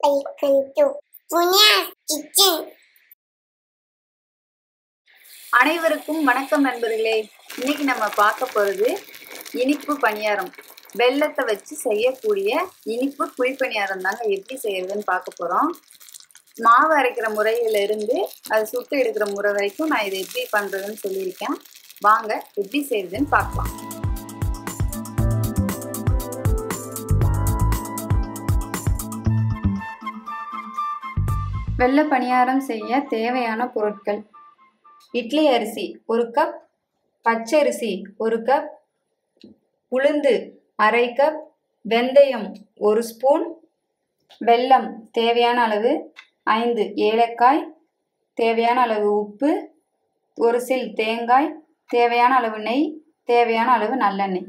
Welcome to Punya's Kitchen. அனைவருக்கும் வணக்கம் நண்பர்களே இன்னைக்கு நம்ம பார்க்க போகிறது இனிப்பு பணியாரம் வெல்லத்தை வச்சு செய்யக்கூடிய இனிப்பு குழிப்பணியாரம் தாங்க எப்படி செய்யறதுன்னு பார்க்க போகிறோம் மாவு அரைக்கிற முறையில இருந்து அதை சுட்டு எடுக்கிற முறை வரைக்கும் நான் இதை எப்படி பண்ணுறதுன்னு சொல்லியிருக்கேன் வாங்க எப்படி செய்யறதுன்னு பார்க்கலாம் வெள்ளை பணியாரம் செய்ய தேவையான பொருட்கள் இட்லி அரிசி ஒரு கப் பச்சரிசி ஒரு கப் உளுந்து அரை கப் வெந்தயம் ஒரு ஸ்பூன் வெல்லம் தேவையான அளவு ஐந்து ஏலக்காய் தேவையான அளவு உப்பு ஒரு சில் தேங்காய் தேவையான அளவு நெய் தேவையான அளவு நல்லெண்ணெய்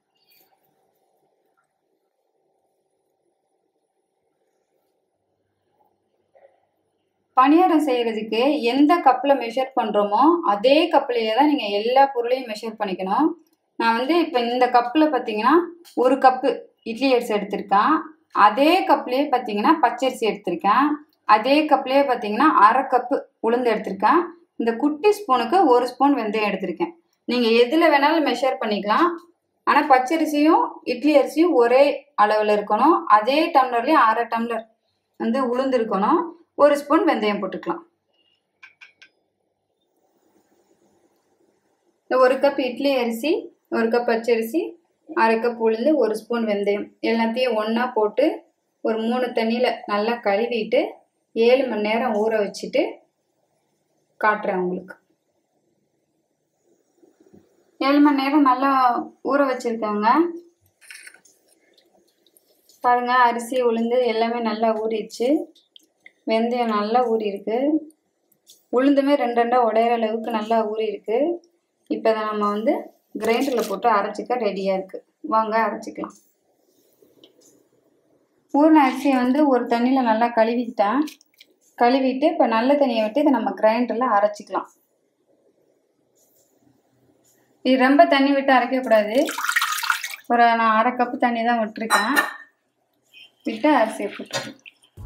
பணியாரம் செய்கிறதுக்கு எந்த கப்பில் மெஷர் பண்ணுறோமோ அதே கப்லேயே தான் நீங்கள் எல்லா பொருளையும் மெஷர் பண்ணிக்கணும் நான் வந்து இப்போ இந்த கப்பில் பார்த்தீங்கன்னா ஒரு கப்பு இட்லி அரிசி எடுத்திருக்கேன் அதே கப்லேயே பார்த்தீங்கன்னா பச்சரிசி எடுத்திருக்கேன் அதே கப்லேயே பார்த்தீங்கன்னா அரை கப்பு உளுந்து எடுத்திருக்கேன் இந்த குட்டி ஸ்பூனுக்கு ஒரு ஸ்பூன் வெந்தயம் எடுத்திருக்கேன் நீங்கள் எதில் வேணாலும் மெஷர் பண்ணிக்கலாம் ஆனால் பச்சரிசியும் இட்லி அரிசியும் ஒரே அளவில் இருக்கணும் அதே டம்ளர்லேயும் அரை டம்ளர் வந்து உளுந்து இருக்கணும் ஒரு ஸ்பூன் வெந்தயம் போட்டுக்கலாம் இந்த ஒரு கப் இட்லி அரிசி ஒரு கப் பச்சரிசி அரை கப் உளுந்து ஒரு ஸ்பூன் வெந்தயம் எல்லாத்தையும் ஒன்றா போட்டு ஒரு மூணு தண்ணியில் நல்லா கழுவிட்டு ஏழு மணி நேரம் ஊற வச்சுட்டு காட்டுறேன் உங்களுக்கு ஏழு மணி நேரம் நல்லா ஊற வச்சுருக்காங்க பாருங்க அரிசி உளுந்து எல்லாமே நல்லா ஊறிடுச்சு வெந்தயம் நல்லா ஊறி இருக்கு உளுந்துமே ரெண்டு ரெண்டாக உடையிற அளவுக்கு நல்லா ஊறி இருக்கு இப்போ அதை நம்ம வந்து கிரைண்டரில் போட்டு அரைச்சிக்க ரெடியாக இருக்குது வாங்க அரைச்சிக்கலாம் ஊறின அரிசியை வந்து ஒரு தண்ணியில் நல்லா கழுவிக்கிட்டேன் கழுவிட்டு இப்போ நல்ல தண்ணியை விட்டு இதை நம்ம கிரைண்டரில் அரைச்சிக்கலாம் இது ரொம்ப தண்ணி விட்டு அரைக்கக்கூடாது ஒரு நான் அரை கப்பு தண்ணி தான் விட்டுருக்கேன் விட்டு அரிசியை போட்டுருக்கேன்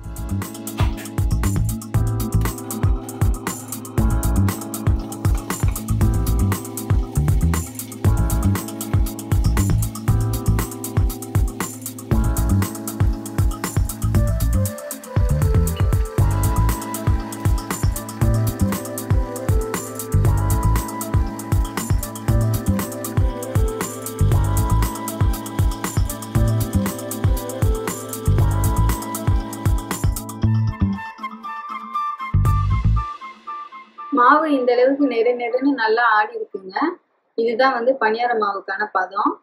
மாவு இந்த அளவுக்கு நெரு நெருன்னு நல்லா ஆடி இருக்குங்க இதுதான் வந்து பணியார மாவுக்கான பதம்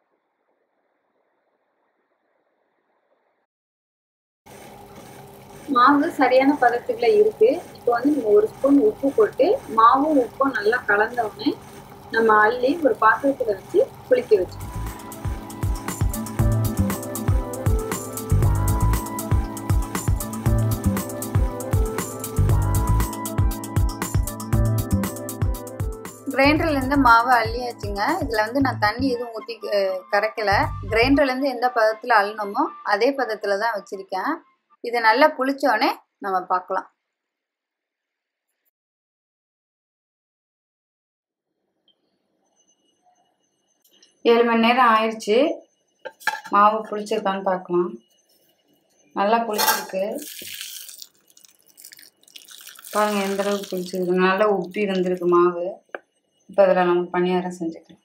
மாவு சரியான பதத்துக்குள்ள இருக்கு இப்போ வந்து நம்ம ஒரு ஸ்பூன் உப்பு போட்டு மாவும் உப்பும் நல்லா கலந்த உடனே நம்ம அள்ளி ஒரு பாத்திரத்துல வச்சு குளிக்க வச்சு கிரைண்டர்லேருந்து மாவு அள்ளியாச்சுங்க இதில் வந்து நான் தண்ணி எதுவும் ஊற்றி கரைக்கலை கிரைண்டர்லேருந்து எந்த பதத்தில் அள்ளணுமோ அதே பதத்தில் தான் வச்சுருக்கேன் இதை நல்லா புளிச்சோடனே நம்ம பார்க்கலாம் ஏழு மணி நேரம் ஆயிடுச்சு மாவு புளிச்சிருக்கான்னு பார்க்கலாம் நல்லா புளிச்சிருக்கு பாருங்கள் எந்த அளவுக்கு புளிச்சிருக்கு நல்லா உப்பி வந்திருக்கு மாவு இப்போ அதில் நம்ம பணியாரம் செஞ்சுக்கலாம்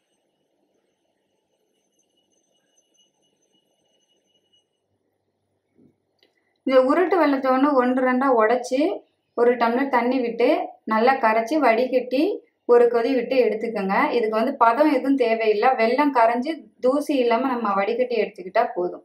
இந்த உருட்டு வெள்ளத்தை ஒன்று ஒன்று ரெண்டாக உடச்சி ஒரு டம்ளர் தண்ணி விட்டு நல்லா கரைச்சி வடிகட்டி ஒரு கொதி விட்டு எடுத்துக்கோங்க இதுக்கு வந்து பதம் எதுவும் தேவையில்லை வெள்ளம் கரைஞ்சி தூசி இல்லாமல் நம்ம வடிகட்டி எடுத்துக்கிட்டா போதும்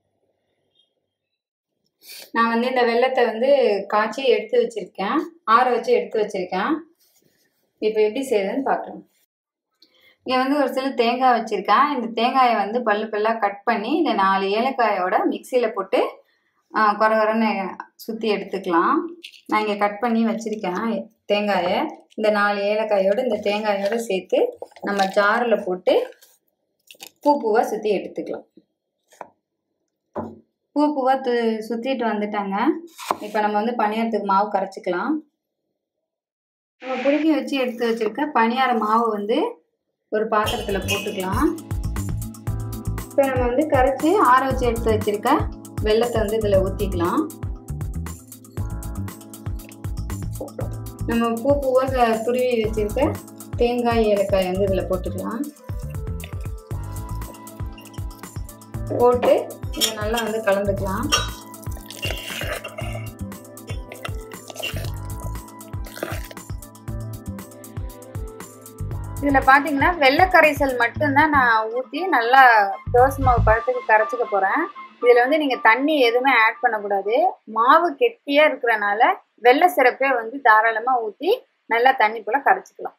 நான் வந்து இந்த வெள்ளத்தை வந்து காய்ச்சி எடுத்து வச்சுருக்கேன் ஆற வச்சு எடுத்து வச்சுருக்கேன் இப்போ எப்படி செய்யுதுன்னு பார்க்கலாம் இங்கே வந்து ஒரு சில தேங்காய் வச்சுருக்கேன் இந்த தேங்காயை வந்து பல்லு பல்லாக கட் பண்ணி இந்த நாலு ஏலக்காயோட மிக்சியில் போட்டு குறை குறைன்னு சுற்றி எடுத்துக்கலாம் நான் இங்கே கட் பண்ணி வச்சுருக்கேன் தேங்காயை இந்த நாலு ஏலக்காயோடு இந்த தேங்காயோடு சேர்த்து நம்ம ஜாரில் போட்டு பூ பூவாக சுற்றி எடுத்துக்கலாம் பூ பூவாக து சுற்றிட்டு வந்துட்டாங்க இப்போ நம்ம வந்து பணியாரத்துக்கு மாவு கரைச்சிக்கலாம் நம்ம புளிக்க வச்சு எடுத்து வச்சுருக்க பணியார மாவு வந்து ஒரு பாத்திரத்தில் போட்டுக்கலாம் இப்போ நம்ம வந்து கரைச்சி ஆற வச்சு எடுத்து வச்சுருக்க வெள்ளத்தை வந்து இதில் ஊற்றிக்கலாம் நம்ம பூ பூவாக துருவி வச்சுருக்க தேங்காய் ஏலக்காய் வந்து இதில் போட்டுக்கலாம் போட்டு இதை நல்லா வந்து கலந்துக்கலாம் இதில் பார்த்தீங்கன்னா வெள்ளை கரைசல் மட்டும்தான் நான் ஊற்றி நல்லா தோசை மாவு பழத்துக்கு கரைச்சிக்க போகிறேன் இதில் வந்து நீங்கள் தண்ணி எதுவுமே ஆட் பண்ணக்கூடாது மாவு கெட்டியாக இருக்கிறனால வெள்ளை சிறப்பே வந்து தாராளமாக ஊற்றி நல்லா தண்ணி போல் கரைச்சிக்கலாம்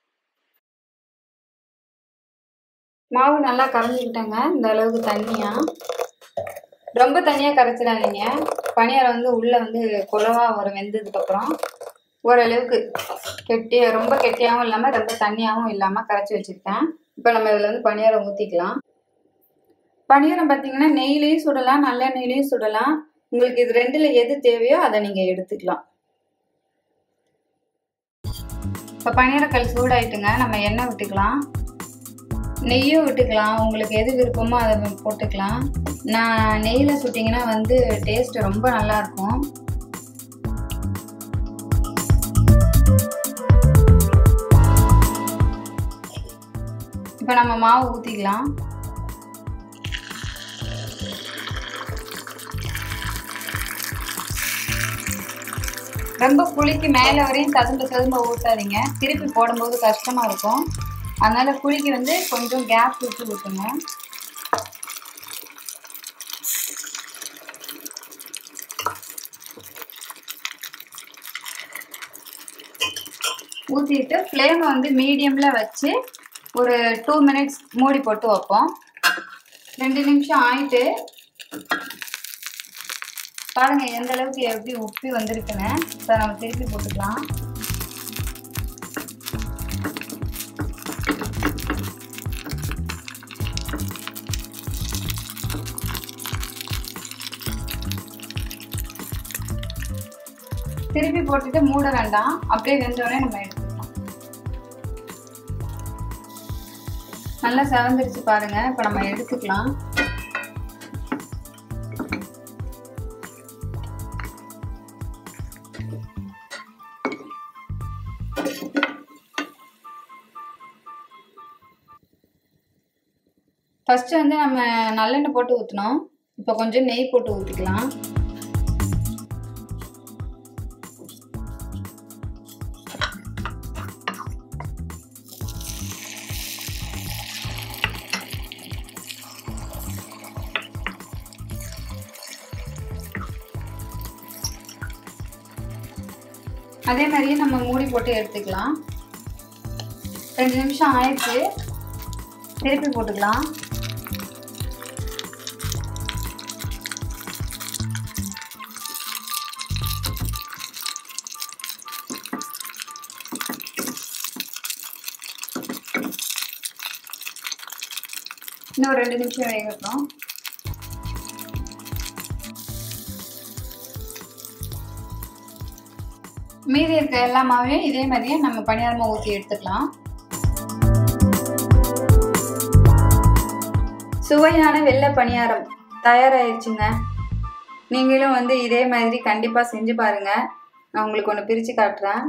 மாவு நல்லா கரைஞ்சிக்கிட்டாங்க இந்த அளவுக்கு தண்ணியாக ரொம்ப தனியாக கரைச்சிடாதீங்க பனியாரம் வந்து உள்ளே வந்து குழவா வரும் வெந்ததுக்கப்புறம் ஓரளவுக்கு கெட்டிய ரொம்ப கெட்டியாகவும் இல்லாமல் ரொம்ப தண்ணியாகவும் இல்லாமல் கரைச்சி வச்சுருக்கேன் இப்போ நம்ம இதில் வந்து பனியாரம் ஊற்றிக்கலாம் பனியாரம் பார்த்தீங்கன்னா நெய்லேயும் சுடலாம் நல்ல நெய்லேயும் சுடலாம் உங்களுக்கு இது ரெண்டில் எது தேவையோ அதை நீங்கள் எடுத்துக்கலாம் இப்போ பனியாரக்கல் சூடாயிட்டுங்க நம்ம எண்ணெய் விட்டுக்கலாம் நெய்யும் விட்டுக்கலாம் உங்களுக்கு எது விருப்பமோ அதை போட்டுக்கலாம் நான் நெய்யில் சுட்டிங்கன்னா வந்து டேஸ்ட் ரொம்ப நல்லாயிருக்கும் இப்போ நம்ம மாவு ஊற்றிக்கலாம் ரொம்ப புளிக்கு மேலே வரையும் ததும்ப ததும்ப ஊற்றாதீங்க திருப்பி போடும்போது கஷ்டமாக இருக்கும் அதனால புளிக்கு வந்து கொஞ்சம் கேப் விட்டு ஊற்றுங்க ஊற்றிட்டு ஃப்ளேமை வந்து மீடியமில் வச்சு ஒரு டூ மினிட்ஸ் மூடி போட்டு வைப்போம் ரெண்டு நிமிஷம் ஆயிட்டு பாருங்க எந்த அளவுக்கு எப்படி உப்பி வந்திருக்குன்னு இப்போ நம்ம திருப்பி போட்டுக்கலாம் திருப்பி போட்டுட்டு மூட வேண்டாம் அப்படியே வெந்தோடனே நம்ம எடுத்துக்கலாம் நல்லா செவந்துருச்சு பாருங்க இப்போ நம்ம எடுத்துக்கலாம் ஃபர்ஸ்ட் வந்து நம்ம நல்லெண்ணெய் போட்டு ஊற்றினோம் இப்போ கொஞ்சம் நெய் போட்டு ஊற்றிக்கலாம் அதே மாதிரியே நம்ம மூடி போட்டு எடுத்துக்கலாம் ரெண்டு நிமிஷம் ஆயிடுச்சு திருப்பி போட்டுக்கலாம் இன்னும் ரெண்டு நிமிஷம் வேகட்டும் மீதி இருக்க எல்லா மாவையும் இதே மாதிரியே நம்ம பணியாரமாக ஊற்றி எடுத்துக்கலாம் சுவையான வெள்ளை பணியாரம் தயாராகிடுச்சுங்க நீங்களும் வந்து இதே மாதிரி கண்டிப்பாக செஞ்சு பாருங்க நான் உங்களுக்கு ஒன்று பிரித்து காட்டுறேன்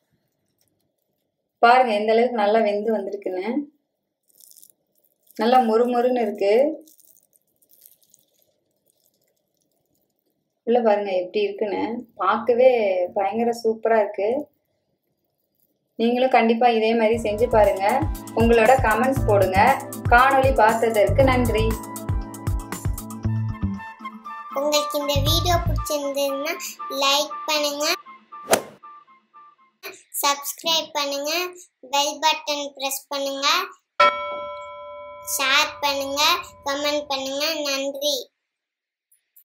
பாருங்க எந்த அளவுக்கு நல்லா வெந்து வந்திருக்குன்னு நல்லா முறுமுறுன்னு இருக்கு உள்ள பாருங்க எப்படி இருக்குன்னு பார்க்கவே பயங்கர சூப்பரா இருக்கு நீங்களும் கண்டிப்பா இதே மாதிரி செஞ்சு பாருங்க உங்களோட கமெண்ட்ஸ் போடுங்க காணொளி பார்த்ததற்கு நன்றி உங்களுக்கு இந்த வீடியோ பிடிச்சிருந்ததுன்னா லைக் பண்ணுங்க சப்ஸ்கிரைப் பண்ணுங்க பெல் பட்டன் பிரஸ் பண்ணுங்க ஷேர் பண்ணுங்க கமெண்ட் பண்ணுங்க நன்றி